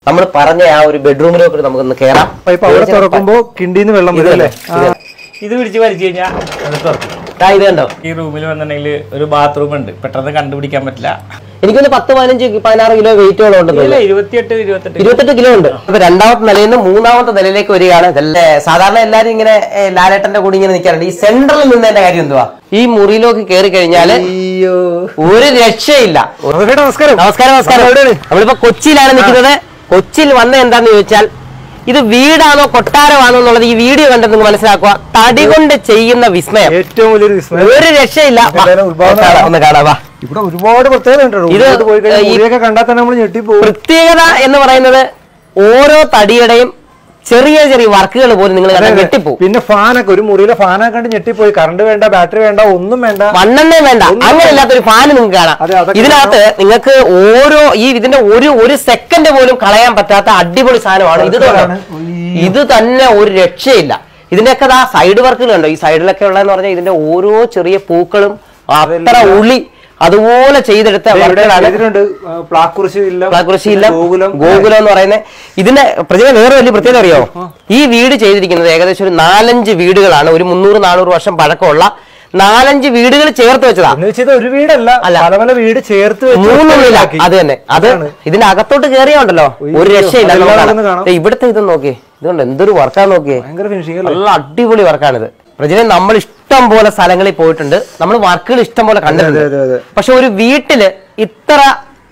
നമ്മൾ പറഞ്ഞ ആ ഒരു ബെഡ്റൂമിലേക്ക് നമുക്കൊന്ന് കയറാം അപ്പൊ ഇപ്പൊ അവിടെ തുറക്കുമ്പോ കിണ്ടിന്ന് വെള്ളം വരും അല്ലേ ഇത് ഇത് പിടിച്ച് വലിച്ചു കഴിഞ്ഞാൽ അത് തുറക്കും ദാ ഇത് കണ്ടോ ഈ റൂമിൽ വന്നിട്ടുണ്ടെങ്കിൽ ഒരു ബാത്റൂം ഉണ്ട് പെട്ടെന്ന് കണ്ടുപിടിക്കാൻ പറ്റില്ല എനിക്കൊന്ന് പത്ത് പതിനഞ്ച് പതിനാറ് കിലോ വെയിറ്റോളം ഉണ്ടെന്ന് ഇല്ല തോന്നുന്നു ഇരുപത്തിയെട്ട് ഇരുപത്തെട്ട് ഇരുപത്തെട്ട് കിലോ ഉണ്ട് അപ്പൊ രണ്ടാമത്തെ നിലയിൽ നിന്ന് മൂന്നാമത്തെ നിലയിലേക്ക് വരികയാണ് ഇതല്ലേ സാധാരണ എല്ലാരും ഇങ്ങനെ ഏ, ലാലേട്ടന്റെ കൂടി ഇങ്ങനെ നിൽക്കാറുണ്ട് ഈ സെന്ററിൽ നിന്നതിന്റെ കാര്യം എന്തുവാ ഈ മുറിയിലേക്ക് കയറി കഴിഞ്ഞാല് അയ്യോ ഒരു രക്ഷയില്ല ചേട്ടാ നമസ്കാരം നമസ്കാരം നമസ്കാരം എവിടെയാണ്? നമ്മളിപ്പോ കൊച്ചിയിലാണ് നിൽക്കുന്നത് കൊച്ചിയിൽ വന്ന എന്താന്ന് ചോദിച്ചാൽ ഇത് വീടാണോ കൊട്ടാരമാണോ എന്നുള്ളത് ഈ വീഡിയോ കണ്ടെന്ന് നിങ്ങൾ മനസ്സിലാക്കുക തടി കൊണ്ട് ചെയ്യുന്ന വിസ്മയം ഏറ്റവും വലിയൊരു വിസ്മയം ഒരു രക്ഷയില്ല വാ, എന്തായാലും ഉത്ഭവം കാണാം, ഒന്ന് കാണാം വാ ഇവിടെ ഒരുപാട് പ്രത്യേകത ഉണ്ട് ഇത് ഇത് പോയി കഴിഞ്ഞാൽ ഈ- മുറിയൊക്കെ കണ്ടാൽ തന്നെ നമ്മൾ ഞെട്ടിപ്പോകും പ്രത്യേകത എന്ന് പറയുന്നത് ഓരോ തടിയുടെയും ചെറിയ ചെറിയ വർക്കുകൾ പോലും നിങ്ങൾ കണ്ടാൽ ഞെട്ടിപ്പോവും പിന്നെ ഫാനൊക്കെ ഒരു മുറിയിലെ ഫാനൊക്കെ കണ്ട് ഞെട്ടിപ്പോയി കറണ്ട് വേണ്ട ബാറ്ററി വേണ്ട ഒന്നും വേണ്ട മണ്ണെണ്ണ വേണ്ട അങ്ങനെ ഇല്ലാത്തൊരു ഫാന് നിങ്ങൾക്ക് കാണാം അതെ, അതൊക്കെ ഇതിനകത്ത് നിങ്ങൾക്ക് ഓരോ ഈ ഇതിന്റെ ഒരു ഒരു സെക്കൻഡ് പോലും കളയാൻ പറ്റാത്ത അടിപൊളി സാധനമാണ് ഇത് വർക്കുകളാണ്. തോന്നുന്നു ഇത് തന്നെ ഒരു രക്ഷയില്ല ഇതിന്റെയൊക്കെ ആ സൈഡ് വർക്കുകൾ ഉണ്ടോ ഈ സൈഡിലൊക്കെ ഉള്ളതെന്ന് പറഞ്ഞാൽ ഇതിന്റെ ഓരോ ചെറിയ പൂക്കളും അത്ര ഉള്ളി അതുപോലെ ചെയ്തെടുത്ത ഇവിടെ വർക്കുകളാണ് ഇതിലുണ്ട് പ്ലാക്കുറിശി ഇല്ല കൃഷിയില്ല ഗോകുലം ഗോകുലം എന്ന് പറയുന്നത് ഇതിന്റെ പ്രതിഭ വേറെ വലിയ പ്രത്യേകത അറിയോ ഈ വീട് ചെയ്തിരിക്കുന്നത് ഏകദേശം ഒരു നാലഞ്ച് വീടുകളാണ് ഒരു മുന്നൂറ് നാനൂറ് വർഷം പഴക്കമുള്ള നാലഞ്ച് വീടുകൾ ചേർത്ത് വെച്ചതാ എന്ന് വെച്ചാൽ ഒരു വീടല്ല അല്ല. പല പല വീട് ചേർത്ത് വെച്ച് മൂന്ന് ഒറ്റ നില വീടാക്കി. അത് തന്നെ അത് അതാണ്. ഇതിന്റെ അകത്തോട്ട് കയറിയുണ്ടല്ലോ ഒരു ഉയ്യോ, രക്ഷയില്ല അതെല്ലാം നമുക്ക് ഒന്ന് കാണാം. കാണാം. ദേ ഇവിടുത്തെ ഇത് നോക്കിയേ ഇതുകൊണ്ട് എന്തൊരു വർക്കാന്ന് നോക്കിയേ ഭയങ്കര ഫിനിഷിംഗ് അല്ലേ നല്ല അടിപൊളി വർക്കാണിത് പ്രജനെ നമ്മൾ ഇഷ്ടം പോലെ സ്ഥലങ്ങളിൽ പോയിട്ടുണ്ട് നമ്മൾ വർക്കുകൾ ഇഷ്ടം പോലെ കണ്ടിട്ടുണ്ട് അതെ, അതെ. പക്ഷെ ഒരു വീട്ടില് ഇത്ര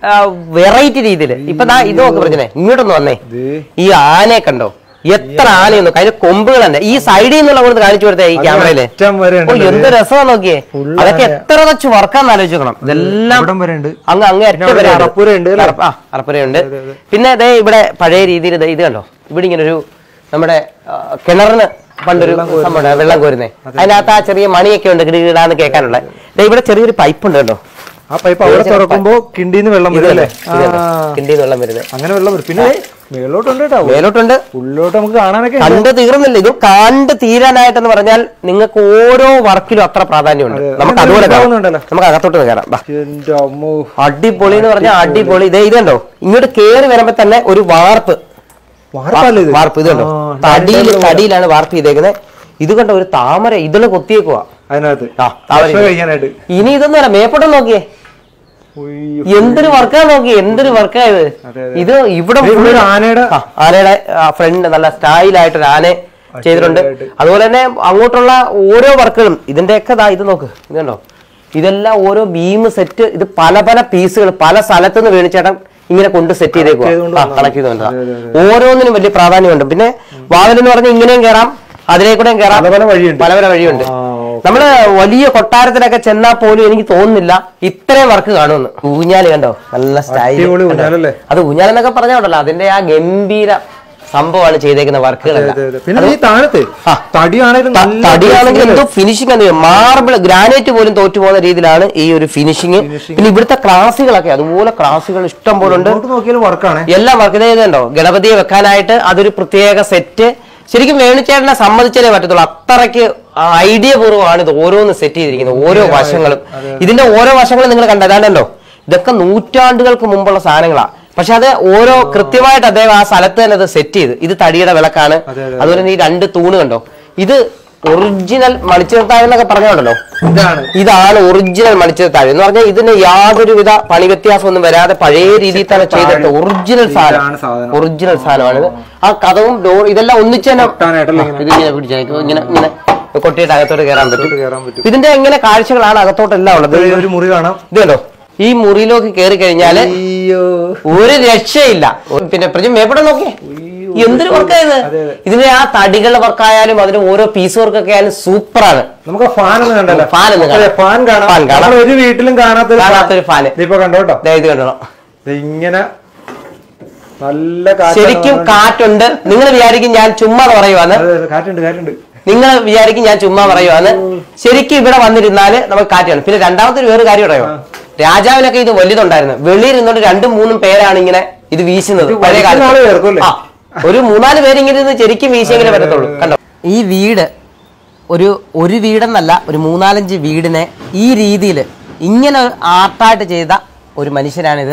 വെറൈറ്റി രീതിയിൽ ഇപ്പൊ ദാ ഇത് നോക്ക് പ്രജനെ ഇങ്ങോട്ടൊന്ന് വന്നേ ദേ. ഈ ആനയെ കണ്ടോ എത്ര ആനയൊന്നും അതിന്റെ കൊമ്പുകൾ തന്നെ ഈ സൈഡിൽ നിന്നുള്ള കൊടുത്ത് കാണിച്ചു കൊടുത്തേ ഈ ക്യാമറയില് അറ്റം വരെ ഓ ഉണ്ട് എന്ത് രസമാണ് നോക്കിയേ Full അതൊക്കെ ആന. എത്ര വെച്ച് വർക്കാന്ന് ആലോചിക്കണം ഇതെല്ലാം ഇവിടം വരെ ഉണ്ട് അങ്ങ് അങ്ങ് പിന്നെ അറ്റം അവിടെ വരെ ഉണ്ട്. അറപ്പുരയുണ്ട് അല്ലേ? അറപ്പ- ആ, അറപ്പുരയുണ്ട് പിന്നെ ദേ ഇവിടെ പഴയ രീതിയിൽ ദേ ഇത് കണ്ടോ ഇവിടെ ഇങ്ങനെ ഒരു നമ്മുടെ ആ, കിണറിന് പണ്ടൊരു സംഭവം വെള്ളം കോരുന്നേ അതിനകത്ത് ആ ചെറിയ മണിയൊക്കെ ഉണ്ട് കിടികിടാന്ന് കേൾക്കാനുള്ള ദേ ഇവിടെ ചെറിയൊരു പൈപ്പ് ഉണ്ട് കേട്ടോ ആ പൈപ്പ് അവിടെ തുറക്കുമ്പോ കിണ്ടിന്ന് വെള്ളം വരും അല്ലേ ഇത് കണ്ടോ? ആ. കിണ്ടിയിൽ വെള്ളം വരുന്നത് അങ്ങനെ വെള്ളം വരും പിന്നെ മേലോട്ടുണ്ട് കേട്ടോ മേലോട്ടുണ്ട് ഉള്ളിലോട്ട് നമുക്ക് കാണാനൊക്കെ ഉണ്ട്. കണ്ട് തീർന്നില്ല ഇത് കണ്ട് തീരാനായിട്ടെന്ന് പറഞ്ഞാൽ നിങ്ങൾക്ക് ഓരോ വർക്കിലും അത്ര പ്രാധാന്യമുണ്ട് അതെ. നമുക്ക് അങ്ങനെ അതുപോലെ കാണാം. ഉണ്ടാവുന്നുണ്ടല്ലോ. നമുക്ക് അകത്തോട്ട് കയറാം ബാ എന്റെ അമ്മോ അടിപൊളി എന്ന് പറഞ്ഞാൽ അടിപൊളി ഇതേ ഇത് കണ്ടോ ഇങ്ങോട്ട് കേറി വരുമ്പോ തന്നെ ഒരു വാർപ്പ് വാർപ്പല്ലേ ഇത് വാർപ്പ് ഇത് കണ്ടോ ആ, തടിയിൽ ഡബിൾ തടിയിലാണ് വാർപ്പ് ചെയ്തേക്കുന്നത് ഇത് കണ്ടോ ഒരു താമര ഇതില് കൊത്തിയേക്കുവാ അതിനകത്ത് ആ, താമര ഭക്ഷണം കഴിക്കാനായിട്ട് ഇനി ഇതൊന്നും അല്ല മേപ്പോട്ട് നോക്കിയേ ഉയ്യോ. എന്തൊരു വർക്കാ നോക്കി എന്തൊരു വർക്കാ ഇത് അതെ, അതെ. ഇത് ഇവിടെ ദേ ഇവിടെ ഒരു ആനയുടെ ആ, ആനയുടെ ഫ്രണ്ട് നല്ല സ്റ്റൈലായിട്ടൊരു ആനയെ ചെയ്തിട്ടുണ്ട് അടിപൊളിയായിട്ട്. അതുപോലെ തന്നെ അങ്ങോട്ടുള്ള ഓരോ വർക്കുകളും ഇതിന്റെയൊക്കെ ദാ ഇത് നോക്ക് ഇത് കണ്ടോ ഇതെല്ലാം ഓരോ ബീം സെറ്റ് ഇത് പല പല പീസുകൾ പല സ്ഥലത്തുനിന്ന് വേണിച്ചേട്ടൻ ഇങ്ങനെ കൊണ്ട് സെറ്റ് ചെയ്തേക്കുവാ ചെയ്തുകൊണ്ട് ആ, വന്നതാണ്. കണക്ട് ചെയ്തുകൊണ്ടാ അതെ, അതെ, ഓരോന്നിനും വലിയ പ്രാധാന്യമുണ്ട് പിന്നെ വാതിലെന്ന് പറഞ്ഞാൽ ഇങ്ങനെയും കയറാം അതിലേക്കൂടെയും കയറാം പല പല വഴിയുണ്ട്. പല പല വഴിയുണ്ട് ആ, ഓക്കേ. നമ്മള് വലിയ കൊട്ടാരത്തിലൊക്കെ ചെന്നാൽ പോലും എനിക്ക് തോന്നുന്നില്ല ഇത്രയും വർക്ക് കാണുമെന്ന് ഊഞ്ഞാല് കണ്ടോ നല്ല സ്റ്റൈൽ അടിപൊളി ഊഞ്ഞാലല്ലേ? അത് ഊഞ്ഞാലെന്നൊക്കെ പറഞ്ഞോണ്ടല്ലോ അതിന്റെ ആ ഗംഭീര സംഭവമാണ് ചെയ്തേക്കുന്ന വർക്കുകളല്ല അതെ, അതെ. പിന്നെ ഈ താഴത്ത് ആ. തടിയാണേലും നല്ല തടിയാണെങ്കിൽ finishing എന്തോ ഫിനിഷിംഗ് എന്ന് മാർബിൾ ഗ്രാനൈറ്റ് പോലും തോറ്റു പോകുന്ന രീതിയിലാണ് ഈ ഒരു ഫിനിഷിംഗ് Finishing. പിന്നെ ഇവിടുത്തെ ക്ലാസുകളൊക്കെ അതുപോലെ ക്ലാസുകൾ ഇഷ്ടം പോലെ ഉണ്ട് അങ്ങോട്ട് നോക്കിയാലും വർക്കാണ് എല്ലാം വർക്ക് ചെയ്തുണ്ടോ ഗണപതിയെ വെക്കാനായിട്ട് അതൊരു പ്രത്യേക സെറ്റ് ശരിക്കും വേണുചേട്ടനെ സമ്മതിച്ചാലേ പറ്റത്തുള്ളൂ അത്രയ്ക്ക് ഐഡിയ പൂർവ്വമാണ് ഇത് ഓരോന്ന് സെറ്റ് ചെയ്തിരിക്കുന്നത് ഓരോ വശങ്ങളും ഇതിന്റെ ഓരോ വശങ്ങളും നിങ്ങൾ കണ്ടതാണ്ടല്ലോ ഇതൊക്കെ നൂറ്റാണ്ടുകൾക്ക് മുമ്പുള്ള സാധനങ്ങളാ പക്ഷെ അത് ഓരോ കൃത്യമായിട്ട് അദ്ദേഹം ആ സ്ഥലത്ത് തന്നെ അത് സെറ്റ് ചെയ്ത് ഇത് തടിയുടെ വിളക്കാണ് അതെ, അതെ. അതുപോലെ തന്നെ ഈ രണ്ട് തൂണ് കണ്ടോ ഇത് ഒറിജിനൽ മണിച്ചിരത്താഴ് എന്നൊക്കെ പറഞ്ഞോണ്ടല്ലോ ഇതാണ് ഇതാണ് ഒറിജിനൽ മണിച്ചിരത്താഴ് എന്ന് പറഞ്ഞാൽ ഇതിന് യാതൊരുവിധ പണി വ്യത്യാസമൊന്നും വരാതെ പഴയ രീതിയിൽ തന്നെ ചെയ്തിട്ട് ഒറിജിനൽ ഇതാണ് സാധനം സാധനം. ഒറിജിനൽ സാധനമാണിത് ആ കഥവും ഡോർ ഇതെല്ലാം ഒന്നിച്ച് തന്നെ കൊട്ടാനായിട്ടല്ലേ ആ, ഇത് ഇങ്ങനെ പിടിച്ചേക്കും ഇങ്ങനെ ഇങ്ങനെ കൊട്ടിയിട്ട് അകത്തോട്ട് കയറാൻ പറ്റും കയറാൻ പറ്റും ഇതിന്റെ ഇങ്ങനെ കാഴ്ചകളാണ് അകത്തോട്ടെല്ലാം ഉള്ളത് ഇത് ഒരു മുറി കാണാം ഇത് കണ്ടോ ഈ മുറിയിലേക്ക് കയറി കഴിഞ്ഞാല് അയ്യോ ഒരു രക്ഷയില്ല പിന്നെ പ്രജ മേപ്പടെ നോക്കിയേ എന്തൊരു വർക്കായത് അതെ, അതെ. ഇതിന്റെ ആ തടികളുടെ വർക്കായാലും അതിന് ഓരോ പീസ് വർക്കൊക്കെ ആയാലും സൂപ്പറാണ് നമുക്ക് ഫാൻ ഒന്ന് കണ്ടല്ലോ ഫാൻ ഒന്ന് കാണാം. ഫാൻ കാണാം ഫാൻ കാണാം. നമ്മൾ ഒരു വീട്ടിലും കാണാത്തൊരു കാണാത്തൊരു ഫാന് ഇതിപ്പോ കണ്ടോ കേട്ടോ ദേ ഇത് കണ്ടോ ദേ ഇങ്ങനെ നല്ല കാറ്റാണ് ശരിക്കും വന്നുകൊണ്ട്- കാറ്റുണ്ട് നിങ്ങൾ വിചാരിക്കും ഞാൻ ചുമ്മാ പറയുവാന്ന് അതെ, അതെ, കാറ്റുണ്ട് കാറ്റുണ്ട് നിങ്ങൾ വിചാരിക്കും ഞാൻ ചുമ്മാ പറയുവാന്ന് ശരിക്കും ഇവിടെ വന്നിരുന്നാല് നമുക്ക് കാറ്റ് കാണും പിന്നെ രണ്ടാമത്തെ ഒരു വേറെ കാര്യം അറിയോ രാജാവിനൊക്കെ ഇത് വലുതുണ്ടായിരുന്നു വെളിയിൽ നിന്നോണ്ട് രണ്ടും മൂന്നും പേരാണ് ഇങ്ങനെ ഇത് വീശുന്നത് ഇത് പഴയ വലിക്കുന്ന ആള് കേൾക്കും കാലത്ത് അല്ലേ? ആ, ഒരു മൂന്നാല് പേരിങ്ങനെ ഇരുന്ന് ശരിക്കും വീശിയെങ്കിലേ പറ്റത്തുള്ളൂ കണ്ടോ ഈ വീട് ഒരു ഒരു വീടെന്നല്ല ഒരു മൂന്നാലഞ്ച് വീടിനെ ഈ രീതിയിൽ ഇങ്ങനെ ആർട്ടായിട്ട് ചെയ്ത ഒരു മനുഷ്യനാണിത്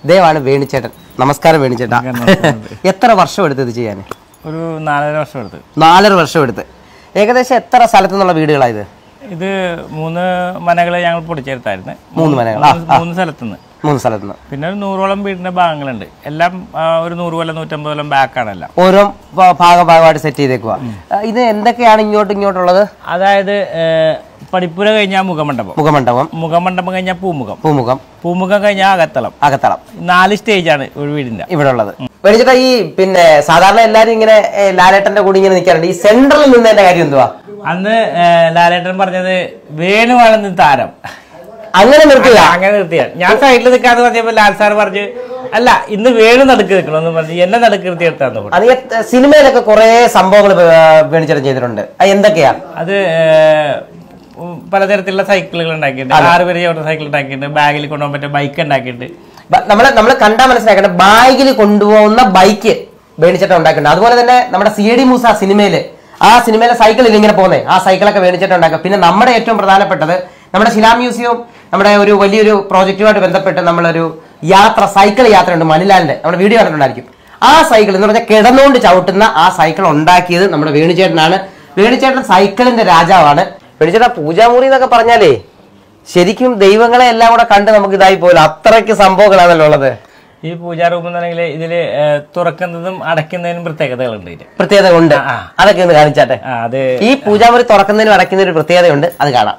ഇദ്ദേഹമാണ് വേണിച്ചേട്ടൻ നമസ്കാരം വേണിച്ചേട്ടാ നമസ്കാരം. എത്ര വർഷം എടുത്ത് ഇത് ചെയ്യാൻ ഒരു നാലര വർഷം എടുത്ത് നാലര വർഷം എടുത്ത് ഏകദേശം എത്ര സ്ഥലത്തു നിന്നുള്ള വീടുകളായത് ഇത് മൂന്ന് മനകൾ ഞങ്ങൾ പൊടിച്ചെടുത്തായിരുന്നു മൂന്ന് മനകൾ ആ മൂന്ന് മൂന്ന് സ്ഥലത്തുനിന്ന് മൂന്ന് സ്ഥലത്തു നിന്ന് പിന്നെ ഒരു നൂറോളം വീടിന്റെ ഭാഗങ്ങളുണ്ട് എല്ലാം ആ, ഒരു നൂറ് കൊല്ലം നൂറ്റമ്പത് കൊല്ലം ബാക്കാണ് എല്ലാം ഓരോ ഭ- ഭാഗം ഭാഗമായിട്ട് സെറ്റ് ചെയ്തേക്കുക ഇത് എന്തൊക്കെയാണ് ഇങ്ങോട്ടും ഇങ്ങോട്ടുള്ളത് അതായത് ഏഹ്, പടിപ്പുര കഴിഞ്ഞാൽ മുഖമണ്ഡപം മുഖമണ്ഡപം മുഖമണ്ഡപം കഴിഞ്ഞാൽ പൂമുഖം പൂമുഖം പൂമുഖം കഴിഞ്ഞാൽ അകത്തളം അകത്തളം നാല് സ്റ്റേജാണ് ഒരു വീടിന്റെ ഇവിടെ ഉള്ളത് മേടിച്ചിട്ട് ഈ പിന്നെ സാധാരണ എല്ലാരും ഇങ്ങനെ ഏ, ലാലേട്ടന്റെ കൂടി ഇങ്ങനെ നിൽക്കാറുണ്ട് ഈ സെന്ററിൽ നിന്നതിന്റെ കാര്യം എന്തുവാ അന്ന് ഏഹ്, ലാലേട്ടൻ പറഞ്ഞത് വേണുവാണെന്ന് താരം അങ്ങനെ നിർത്തുക അങ്ങനെ നിർത്തിയാ ഞാൻ സൈഡിൽ നിൽക്കാന്ന് പറഞ്ഞപ്പോ ലാൽ സാർ പറഞ്ഞു അല്ല ഇന്ന് വേണു നടുക്ക് നിൽക്കണമെന്ന് പറഞ്ഞു എന്നെ നടുക്ക് നിർത്തി എടുത്താന്ന് പറഞ്ഞു അത് ഈ സിനിമയിലൊക്കെ കുറെ സംഭവങ്ങൾ വേണിച്ചേട്ടൻ ചെയ്തിട്ടുണ്ട് അത് എന്തൊക്കെയാ അത് ഏഹ്, ഉം, പലതരത്തിലുള്ള സൈക്കിളുകൾ ഉണ്ടാക്കിയിട്ടുണ്ട് ആറ് പേര് ചവിട്ടുന്ന സൈക്കിൾ ഉണ്ടാക്കിയിട്ടുണ്ട് ബാഗിൽ കൊണ്ടുപോകാൻ പറ്റിയ ബൈക്ക് ഉണ്ടാക്കിയിട്ടുണ്ട് ബ- നമ്മള് നമ്മൾ കണ്ടാൽ മനസ്സിലാക്കേണ്ട ബാഗിൽ കൊണ്ടുപോകുന്ന ബൈക്ക് വേണിച്ചേട്ടൻ ഉണ്ടാക്കുന്നുണ്ട് അതുപോലെ തന്നെ നമ്മുടെ സി ഡി മൂസ സിനിമയില് ആ സിനിമയിലെ സൈക്കിളിൽ ഇങ്ങനെ പോകുന്നേ ആ സൈക്കിളൊക്കെ വേണിച്ചേട്ടൻ ഉണ്ടാക്കുക പിന്നെ നമ്മുടെ ഏറ്റവും പ്രധാനപ്പെട്ടത് നമ്മുടെ ശിലാ മ്യൂസിയം നമ്മുടെ ഒരു വലിയൊരു പ്രോജക്റ്റുമായിട്ട് ബന്ധപ്പെട്ട് നമ്മളൊരു യാത്ര സൈക്കിൾ യാത്ര ഉണ്ട് മണിലാലിന്റെ നമ്മുടെ വീഡിയോ കണ്ടിട്ടുണ്ടായിരിക്കും ആ സൈക്കിൾ എന്ന് പറഞ്ഞാൽ കിടന്നുകൊണ്ട് ചവിട്ടുന്ന ആ സൈക്കിൾ ഉണ്ടാക്കിയത് നമ്മുടെ വേണുചേട്ടനാണ് വേണുചേട്ടൻ സൈക്കിളിന്റെ രാജാവാണ് വേണുചേട്ടൻ പൂജാമുറി എന്നൊക്കെ പറഞ്ഞാലേ ശരിക്കും ദൈവങ്ങളെ എല്ലാം കൂടെ കണ്ട് നമുക്ക് ഇതായി പോലും അത്രയ്ക്ക് സംഭവങ്ങളാണല്ലോ ഉള്ളത് ഈ പൂജാ റൂം എന്നുണ്ടെങ്കിൽ ഇതില് ഏഹ്, തുറക്കുന്നതും അടയ്ക്കുന്നതിനും പ്രത്യേകതകളുണ്ട് ഇതിന് പ്രത്യേകത ഉണ്ട് ആ. അതൊക്കെ ഒന്ന് കാണിച്ചാട്ടെ ആ, അത് ഈ പൂജാമുറി തുറക്കുന്നതിനും അടയ്ക്കുന്നതിനും ഒരു പ്രത്യേകതയുണ്ട് അത് കാണാം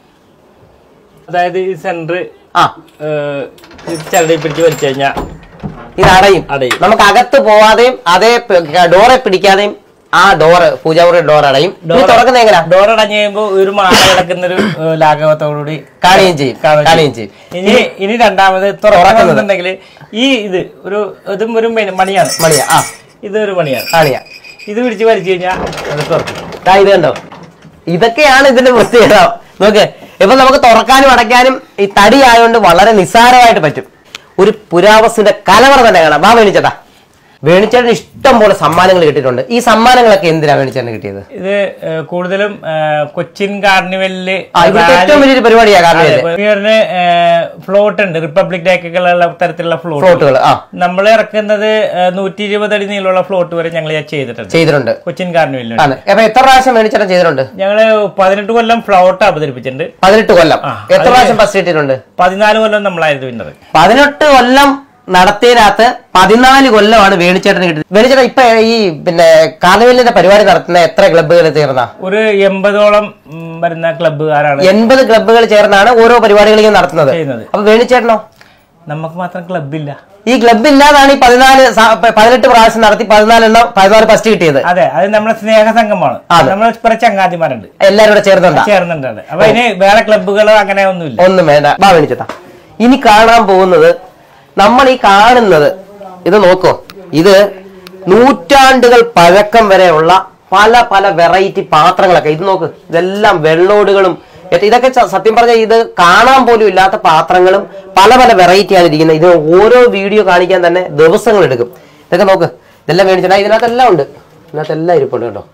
അതായത് ഈ സെന്റർ ആ ചരടി പിടിച്ച് വലിച്ചു കഴിഞ്ഞാൽ ഇത് അടയും അടയും. നമുക്ക് അകത്ത് പോവാതെയും അതേ പ- ഡോറെ പിടിക്കാതെയും ആ ഡോറ് പൂജാമുറി ഡോർ അടയും ഇത് തുറക്കുന്നത് എങ്ങനെയാ ഡോർ അടഞ്ഞു കഴിയുമ്പോൾ ഒരു മാല കിടക്കുന്ന ഒരു ലാഘവത്തോടുകൂടി കാണുകയും ചെയ്യും കാണുകയും കാണുകയും ചെയ്യും ഇനി ഇനി രണ്ടാമത് തുറക്കണമെന്നുണ്ടെങ്കിൽ ഈ ഇത് ഒരു ഇതും ഒരു മെന- മണിയാണ് മണിയാ ആ ഇതൊരു മണിയാണ് കാണിയാ ഇത് പിടിച്ച് വലിച്ചു കഴിഞ്ഞാൽ അത് തുറക്കും ദാ ഇത് കണ്ടോ ഇതൊക്കെയാണ് ഇതിന്റെ പ്രത്യേകത നോക്ക് ഇപ്പൊ നമുക്ക് തുറക്കാനും അടയ്ക്കാനും ഈ തടി ആയതുകൊണ്ട് വളരെ നിസ്സാരമായിട്ട് പറ്റും ഒരു പുരാവസ്തുവിന്റെ കലവറ തന്നെ കാണാം വാ വേണിച്ചേട്ടാ വേണിച്ചേട്ടന് ഇഷ്ടം പോലെ സമ്മാനങ്ങൾ കിട്ടിയിട്ടുണ്ട് ഈ സമ്മാനങ്ങളൊക്കെ എന്തിനാ വേണിച്ചേട്ടന് കിട്ടിയത് ഇത് ഏഹ്, കൂടുതലും ഏഹ്, കൊച്ചിൻ കാർണിവലില് ആ ഇവിടുത്തെ ഏറ്റവും വലിയൊരു പരിപാടിയാ കാരണം ഇത് ന്യൂഇയറിന് ഫ്ലോട്ട് ഉണ്ട് റിപ്പബ്ലിക് ഡേക്കുള്ള തരത്തിലുള്ള ഫ്ലോട്ട് ഫ്ലോട്ടുകൾ ആ നമ്മൾ ഇറക്കുന്നത് നൂറ്റി ഇരുപത് അടി നീളമുള്ള ഫ്ലോട്ട് വരെ ഞങ്ങൾ ചെയ്തിട്ടുണ്ട് ചെയ്തിട്ടുണ്ട് കൊച്ചിൻ കാർണിവലിന് ആണ് അപ്പൊ എത്ര പ്രാവശ്യം വേണിച്ചേട്ടൻ ചെയ്തിട്ടുണ്ട് ഞങ്ങള് പതിനെട്ട് കൊല്ലം ഫ്ലോട്ട് അവതരിപ്പിച്ചിട്ടുണ്ട് പതിനെട്ട് കൊല്ലം ആ, എത്ര പ്രാവശ്യം ഫസ്റ്റ് കിട്ടിയിട്ടുണ്ട് പതിനാല് കൊല്ലം നമ്മളായിരുന്നു വിന്നർ പതിനെട്ട് കൊല്ലം നടത്തിയതിനകത്ത് പതിനാല് കൊല്ലമാണ് വേണിച്ചേട്ടന് കിട്ടിയത് വേണിച്ചേട്ടൻ ഇപ്പൊ ഈ പിന്നെ കാർണിവലിന്റെ പരിപാടി നടത്തുന്ന എത്ര ക്ലബ്ബുകൾ ചേർന്ന ഒരു എൺപതോളം ഉം, വരുന്ന ക്ലബ്ബുകാരാണ് എൺപത് ക്ലബ്ബുകൾ ചേർന്നാണ് ഓരോ പരിപാടികളും നടത്തുന്നത് ചെയ്യുന്നത് അപ്പൊ വേണിച്ചേട്ടനോ നമുക്ക് മാത്രം ക്ലബ്ബില്ല ഈ ക്ലബ്ബ് ഇല്ലാതാണ് ഈ പതിനാല് സ- പതിനെട്ട് പ്രാവശ്യം നടത്തി പതിനാലെണ്ണം പതിനാല് ഫസ്റ്റ് കിട്ടിയത് അതെ അത് നമ്മുടെ സ്നേഹ സംഘമാണ് അതെ. നമ്മൾ കുറെ ചങ്ങാതിമാരുണ്ട് എല്ലാരും കൂടെ ചേർന്നുണ്ടാ ചേർന്നിട്ടുണ്ട് അത്. അപ്പൊ ഇനി വേറെ ക്ലബ്ബുകളോ അങ്ങനെ ഒന്നുമില്ല ഒന്നും വേണ്ട വാ വേണിച്ചേട്ടാ ഇനി കാണാൻ പോകുന്നത് നമ്മൾ ഈ കാണുന്നത് ഇത് നോക്കോ ഇത് നൂറ്റാണ്ടുകൾ പഴക്കം വരെയുള്ള പല പല വെറൈറ്റി പാത്രങ്ങളൊക്കെ ഇത് നോക്ക് ഇതെല്ലാം വെള്ളോടുകളും ഏറ്റ് ഇതൊക്കെ സ- സത്യം പറഞ്ഞാൽ ഇത് കാണാൻ പോലും ഇല്ലാത്ത പാത്രങ്ങളും പല പല വെറൈറ്റി ആണ് ഇരിക്കുന്നത് ഇത് ഓരോ വീഡിയോ കാണിക്കാൻ തന്നെ ദിവസങ്ങൾ എടുക്കും ഇതൊക്കെ നോക്ക് ഇതെല്ലാം മേടിച്ചിട്ടാ ഇതിനകത്തെല്ലാം ഉണ്ട് ഇതിനകത്തെല്ലാം ഇരിപ്പുണ്ട് കേട്ടോ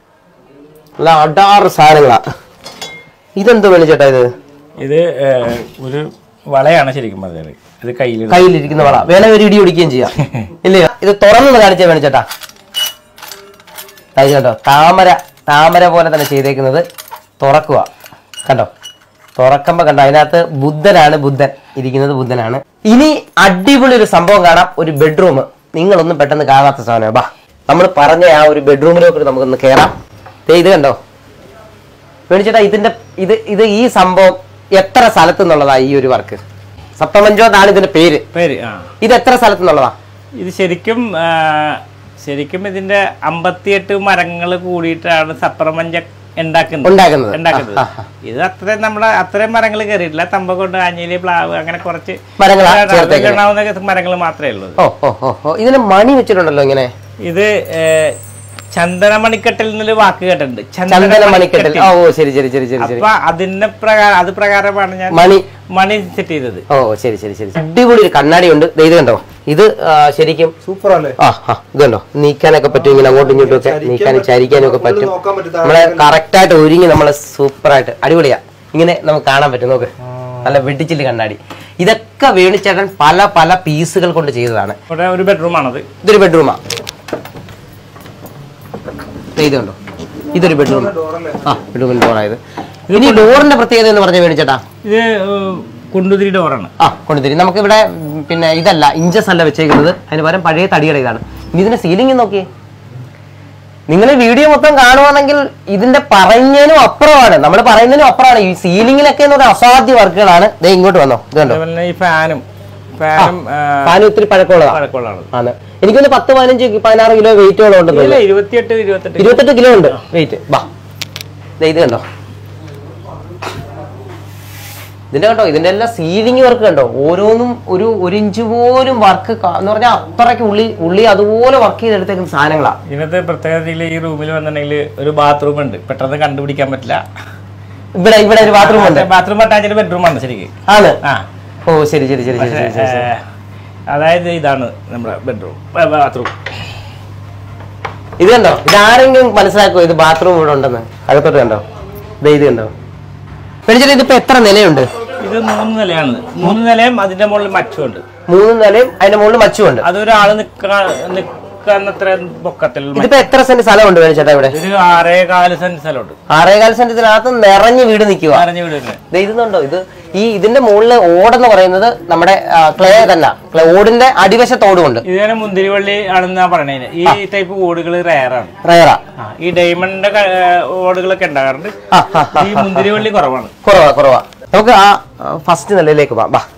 നല്ല അടാറ് സാധനങ്ങളാ ഇതെന്തോ മേടിച്ചേട്ടാ ഇത് ഇത് ഏഹ്, ഒരു വളയാണ് ശരിക്കും പറഞ്ഞത് ഇത് കയ്യിൽ കയ്യിലിരിക്കുന്ന വള വേണേ ഒരു ഇടി ഒടിക്കുകയും ചെയ്യാം ഇല്ലയോ ഇത് തുറന്നു കാണിച്ചാ മേടിച്ചേട്ടാ ഇത് കണ്ടോ താമര താമര പോലെ തന്നെ ചെയ്തേക്കുന്നത് തുറക്കുക കണ്ടോ തുറക്കുമ്പോ കണ്ടോ അതിനകത്ത് ബുദ്ധനാണ് ബുദ്ധൻ ഇരിക്കുന്നത് ബുദ്ധനാണ് ഇനി അടിപൊളി ഒരു സംഭവം കാണാം ഒരു ബെഡ്റൂം നിങ്ങളൊന്നും പെട്ടെന്ന് കാണാത്ത സാധനം ബാ നമ്മൾ പറഞ്ഞ ആ ഒരു ബെഡ്റൂമിലേക്ക് നമുക്കൊന്ന് കയറാം ദേ ഇത് കണ്ടോ മേടിച്ചേട്ടാ ഇതിന്റെ ഇത് ഇത് ഈ സംഭവം എത്ര സ്ഥലത്തു നിന്നുള്ളതാ ഈ ഒരു വർക്ക് സപ്തമഞ്ചോ എന്നാണ് ഇതിന്റെ പേര് പേര് ആ ഇത് എത്ര സ്ഥലത്തു നിന്നുള്ളതാ ഇത് ശരിക്കും ആ, ശരിക്കും ഇതിന്റെ അമ്പത്തിയെട്ട് മരങ്ങൾ കൂടിയിട്ടാണ് സപ്രമഞ്ച ഉണ്ടാക്കുന്നത് ഉണ്ടാക്കുന്നത്. ഉണ്ടാക്കുന്നത് ആ, ആ, ഇത് അത്രയും നമ്മുടെ അത്രയും മരങ്ങൾ കയറിയിട്ടില്ല തമ്പക്കൊണ്ട് ആഞ്ഞിലി പ്ലാവ് അങ്ങനെ കുറച്ച് മരങ്ങളാ ചേർത്തേക്കുന്നത്. കാണാവുന്ന മരങ്ങൾ മാത്രമേ ഉള്ളൂ ഓ ഓ ഓ ഓ ഇതിന് മണി വെച്ചിട്ടുണ്ടല്ലോ ഇങ്ങനെ ഇത് ഏ, ചന്ദനമണിക്കെട്ടിൽ നിന്നൊരു വാക്ക് കേട്ടിട്ടുണ്ട് ചന്ദന മണിക്കെട്ടിൽ ഓ ഓ ശരി ശരി ശരി ശരി ശരി അപ്പൊ അതിന്റെ പ്രകാരം അത് പ്രകാരമാണ് ഞാൻ മണി മണി സെറ്റ് ചെയ്തത് ഓ ശരി ശരി ശരി അടിപൊളി ഒരു കണ്ണാടി ഉണ്ട് ദേ ഇത് കണ്ടോ ഇത് ആ, ശരിക്കും സൂപ്പർ അല്ലേ ആ ആ ഇത് കണ്ടോ നീക്കാനൊക്കെ പറ്റും ഇങ്ങനെ അങ്ങോട്ടും ഇങ്ങോട്ടും ഒക്കെ നീക്കാനും ചരിക്കാനും ഒക്കെ പറ്റും നോക്കാൻ പറ്റും. നമ്മളെ കറക്റ്റ് ആയിട്ട് ഒരുങ്ങി നമ്മളെ സൂപ്പർ ആയിട്ട് അടിപൊളിയാ ഇങ്ങനെ നമുക്ക് കാണാൻ പറ്റും നോക്ക് നല്ല വെട്ടിച്ചില് കണ്ണാടി ഇതൊക്കെ വേണിച്ചേട്ടൻ പല പല പീസുകൾ കൊണ്ട് ചെയ്തതാണ് ഇവിടെ ഒരു ബെഡ്റൂം ആണത് ഇതൊരു ബെഡ്റൂമാ ഇതുണ്ടോ ഇതൊരു ബെഡ്റൂം ആ ബെഡ്റൂമിൽ ഡോറായത് ഇനി ഡോറിന്റെ പ്രത്യേകത എന്ന് പറഞ്ഞ വേണിച്ചേട്ടാ ഇത് ഏഹ്, കുണ്ടുതിരി ഡോറാണ് ആ കൊണ്ടുതരി നമുക്ക് ഇവിടെ പിന്നെ ഇതല്ല ഇഞ്ചസ് അല്ല വെച്ചേക്കുന്നത് അതിന് പകരം പഴയ തടിയുടെ ഇതാണ് ഇനി ഇതിന്റെ സീലിംഗ് നോക്കിയേ നിങ്ങൾ വീഡിയോ മൊത്തം കാണുവാണെങ്കിൽ ഇതിന്റെ പറയുന്നതിനും അപ്പുറമാണ് നമ്മൾ പറയുന്നതിനും അപ്പുറമാണ് ഈ സീലിംഗിലൊക്കെ എന്ന് പറഞ്ഞാൽ അസാധ്യ വർക്കുകളാണ് ദേ ഇങ്ങോട്ട് വന്നോ ഇത് കണ്ടോ അതേപോലെ തന്നെ ഈ ഫാനും ഫാനും ഫാൻ ഒത്തിരി പഴക്കമുള്ളതാണ് പഴക്കമുള്ളതാണ് ആണ് എനിക്കൊന്ന് പത്ത് പതിനഞ്ച് പതിനാറ് കിലോ വെയിറ്റോളം ഉണ്ടെന്ന് ഇല്ല തോന്നുന്നു ഇരുപത്തിയെട്ട് ഇരുപത്തെട്ട് ഇരുപത്തെട്ട് കിലോ ഉണ്ട് വെയിറ്റ് ബാ ദേ ഇത് കണ്ടോ ഇതിന്റെ കണ്ടോ ഇതിന്റെ എല്ലാം സീലിംഗ് വർക്ക് കണ്ടോ ഓരോന്നും ഒരു ഒരു ഇഞ്ച് പോലും വർക്ക് എന്ന് പറഞ്ഞാൽ അത്രയ്ക്ക് ഉള്ളി ഉള്ളി അതുപോലെ വർക്ക് ചെയ്തെടുത്തേക്കുന്ന സാധനങ്ങളാ ഇതിനകത്ത് പ്രത്യേകതയിൽ ഈ റൂമിൽ വന്നിട്ടുണ്ടെങ്കിൽ ഒരു ബാത്റൂം ഉണ്ട് പെട്ടെന്ന് കണ്ടുപിടിക്കാൻ പറ്റില്ല ഇവിടെ ഇവിടെ ഒരു ബാത്റൂം ഉണ്ട് ബാത്റൂം അറ്റാച്ച്ഡ് ബെഡ്റൂം ആണ് ശരിക്കും ആണ് ആ ഓ ശരി ശരി ശരി ശരി ശരി ശരി ശരി. ഏഹ്, അതായത് ഇതാണ് നമ്മുടെ ബെഡ്റൂം ബാത്റൂം ഇത് കണ്ടോ ഇതാരെങ്കിലും മനസ്സിലാക്കുമോ ഇത് ബാത്റൂം ഇവിടെ ഉണ്ടെന്ന് അകത്തോട്ട് കണ്ടോ ദേ ഇത് കണ്ടോ പേടിച്ചിട്ട് ഇതിപ്പോ എത്ര നിലയുണ്ട് ഇത് മൂന്ന് നിലയാണ് മൂന്ന് നിലയും അതിന്റെ മുകളിൽ മച്ചുണ്ട് മൂന്ന് നിലയും അതിന്റെ മുകളിൽ മച്ചുമുണ്ട് അതൊരാള് നിക്കാ നിക്കാന്നത്ര പൊക്കത്തിൽ ഇതിപ്പോ എത്ര സെന്റ് സ്ഥലമുണ്ട് വേണിച്ചേട്ടാ ഇവിടെ ഒരു ആറേ കാല് സെന്റ് സ്ഥലമുണ്ട് ആറേകാൽ സെന്റത്തിനകത്ത് നിറഞ്ഞ് വീട് നിൽക്കുക പറഞ്ഞ വീട് തന്നെ ദേ ഇതുണ്ടോ ഇത് ഈ ഇതിന്റെ മുകളിൽ ഓടെന്ന് പറയുന്നത് നമ്മുടെ ക്ലേ തന്നെ ക്ലേ ഓടിന്റെ അടിവശത്ത് ഓടുമുണ്ട് ഇതിനെ മുന്തിരിവള്ളി ആണെന്നാ പറയണേ ഈ ടൈപ്പ് ഓടുകൾ റയറാണ് റയറാ ആ, ഈ ഡയമണ്ടിന്റെ ക- ഓടുകളൊക്കെ ഉണ്ടാകാറുണ്ട് ആ ആ ആ. ഈ മുന്തിരിവള്ളി കുറവാണ് കുറവാ കുറവാ നമുക്ക് ആ ഫസ്റ്റ് നിലയിലേക്ക് പോവാം ബാ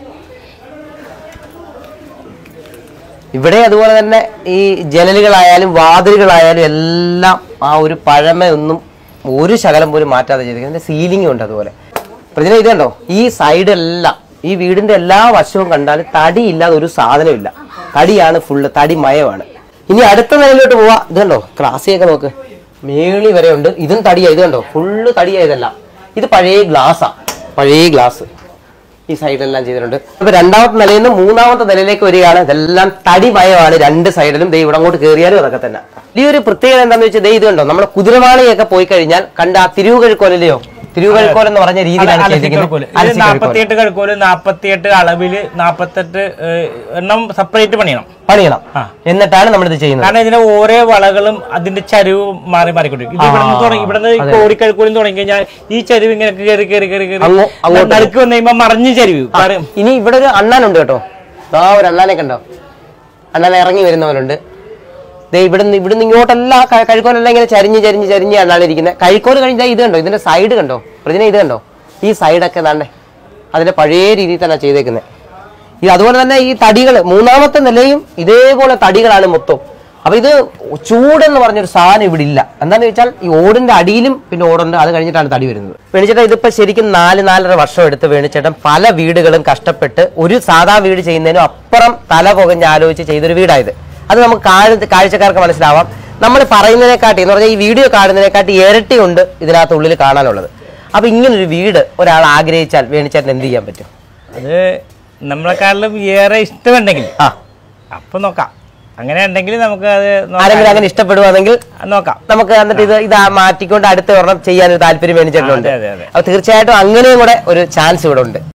ഇവിടെ അതുപോലെ തന്നെ ഈ ജനലുകളായാലും വാതിലുകളായാലും എല്ലാം ആ ഒരു പഴമയൊന്നും ഒരു ശകലം പോലും മാറ്റാതെ ചെയ്തിരിക്കുന്നത് സീലിംഗും ഉണ്ട് അതുപോലെ പ്രതിന ഇത് കണ്ടോ ഈ സൈഡെല്ലാം ഈ വീടിന്റെ എല്ലാ വശവും കണ്ടാൽ തടി ഇല്ലാതെ ഒരു സാധനമില്ല തടിയാണ് ഫുള്ള് തടി മയമാണ് ഇനി അടുത്ത നിലയിലോട്ട് പോവാ ഇത് കണ്ടോ ക്ലാസ്സിയൊക്കെ നോക്ക് മേളി വരെ ഉണ്ട് ഇതും തടിയാ ഇത് കണ്ടോ ഫുള്ള് തടിയാ ഇതല്ല ഇത് പഴയ ഗ്ലാസ്സാ പഴയ ഗ്ലാസ് ഈ സൈഡെല്ലാം ചെയ്തിട്ടുണ്ട് അപ്പൊ രണ്ടാമത്തെ നിലയിൽ നിന്ന് മൂന്നാമത്തെ നിലയിലേക്ക് വരികയാണ് ഇതെല്ലാം തടിമയമാണ് രണ്ട് സൈഡിലും ദേ ഇവിടെ അങ്ങോട്ട് കയറിയാലും അതൊക്കെ തന്നെ ഈ ഒരു പ്രത്യേകത എന്താണെന്ന് വെച്ചാൽ ദേ ഇത് കണ്ടോ നമ്മുടെ കുതിരവാളിയൊക്കെ പോയി കഴിഞ്ഞാൽ കണ്ട ആ തിരുവുകഴിക്കോലല്ലയോ തിരുവുകഴിക്കോൽ എന്ന് പറഞ്ഞ രീതിയിലാണ് ചെയ്തിരിക്കുന്നത് അലസി കഴുക്കോൽ. നാപ്പത്തിയെട്ട് കഴുക്കോല് നാപ്പത്തിയെട്ട് അളവില് നാപ്പത്തെട്ട് ഏഹ്, എണ്ണം സെപ്പറേറ്റ് പണിയണം പണിയണം ആ. എന്നിട്ടാണ് നമ്മളിത് ചെയ്യുന്നത് കാരണം ഇതിന്റെ ഓരോ വളകളും അതിന്റെ ചരിവ് മാറി മാറിക്കൊണ്ടിരിക്കും ഇത് ഇവിടെ നിന്ന് തുടങ്ങി ഇവിടെ നിന്ന് കോടിക്കഴുക്കോലും തുടങ്ങി കഴിഞ്ഞാൽ ഈ ചരിവ് ഇങ്ങനെ കയറി കയറി കയറി കയറി അങ്ങോ- അങ്ങോട്ട് നടുക്ക് വന്നു കഴിയുമ്പോൾ മറിഞ്ഞ് ചരിവ് മാറി- ഇനി ഇവിടെ ഒരു അണ്ണാനുണ്ട് കേട്ടോ ആ ഒരു അണ്ണാനെ കണ്ടോ അണ്ണാൻ ഇറങ്ങി വരുന്നവരുണ്ട് ദേ ഇവിടുന്ന് ഇവിടുന്ന് ഇങ്ങോട്ടെല്ലാം ക- കഴിക്കോലെല്ലാം ഇങ്ങനെ ചരിഞ്ഞ് ചരിഞ്ഞ് ചരിഞ്ഞ് അണ്ണാണ് ഇരിക്കുന്നത് കഴിക്കോല് കഴിഞ്ഞാൽ ഇത് കണ്ടോ ഇതിന്റെ സൈഡ് കണ്ടോ പ്രതിനെ ഇത് കണ്ടോ ഈ സൈഡൊക്കെ താണ്ടേ അതിന്റെ പഴയ രീതിയിൽ തന്നെ ചെയ്തേക്കുന്നത് ഈ അതുപോലെ തന്നെ ഈ തടികൾ മൂന്നാമത്തെ നിലയും ഇതേപോലെ തടികളാണ് മൊത്തം അപ്പൊ ഇത് ചൂടെന്ന് പറഞ്ഞൊരു സാധനം ഇവിടെ ഇല്ല എന്താന്ന് വെച്ചാൽ ഈ ഓടിന്റെ അടിയിലും പിന്നെ ഓടുണ്ട് അത് കഴിഞ്ഞിട്ടാണ് തടി വരുന്നത് വേണിച്ചേട്ടൻ ഇതിപ്പോ ശരിക്കും നാല് നാലര വർഷം എടുത്ത് വേണിച്ചേട്ടൻ പല വീടുകളും കഷ്ടപ്പെട്ട് ഒരു സാധാ വീട് ചെയ്യുന്നതിനും അപ്പുറം തല പുകഞ്ഞ് ആലോചിച്ച് ചെയ്തൊരു വീടായത് അത് നമുക്ക് കാഴ്ച കാഴ്ചക്കാർക്ക് മനസ്സിലാവാം നമ്മൾ പറയുന്നതിനെക്കാട്ടി എന്ന് പറഞ്ഞാൽ ഈ വീഡിയോ കാണുന്നതിനെക്കാട്ടി ഇരട്ടിയുണ്ട് ഇതിനകത്ത് ഉള്ളിൽ കാണാനുള്ളത് അപ്പൊ ഇങ്ങനൊരു വീട് ഒരാൾ ആഗ്രഹിച്ചാൽ വേണിച്ചേട്ടൻ എന്ത് ചെയ്യാൻ പറ്റും അത് നമ്മളെക്കാട്ടിലും ഏറെ ഇഷ്ടമുണ്ടെങ്കിൽ ആ അപ്പൊ നോക്കാം അങ്ങനെ ഉണ്ടെങ്കിൽ നമുക്ക് അത് നോക്കാം. ആരെങ്കിലും അങ്ങനെ ഇഷ്ടപ്പെടുവാണെങ്കിൽ നോക്കാം നമുക്ക് എന്നിട്ട് ഇത് ഇത് മാറ്റിക്കൊണ്ട് അടുത്ത ഒരെണ്ണം ചെയ്യാൻ ഒരു താല്പര്യം വേണിച്ചേട്ടനുണ്ട് അതെ, അതെ, അതെ. അപ്പൊ തീർച്ചയായിട്ടും അങ്ങനെയും കൂടെ ഒരു ചാൻസ് ഇവിടെ ഉണ്ട്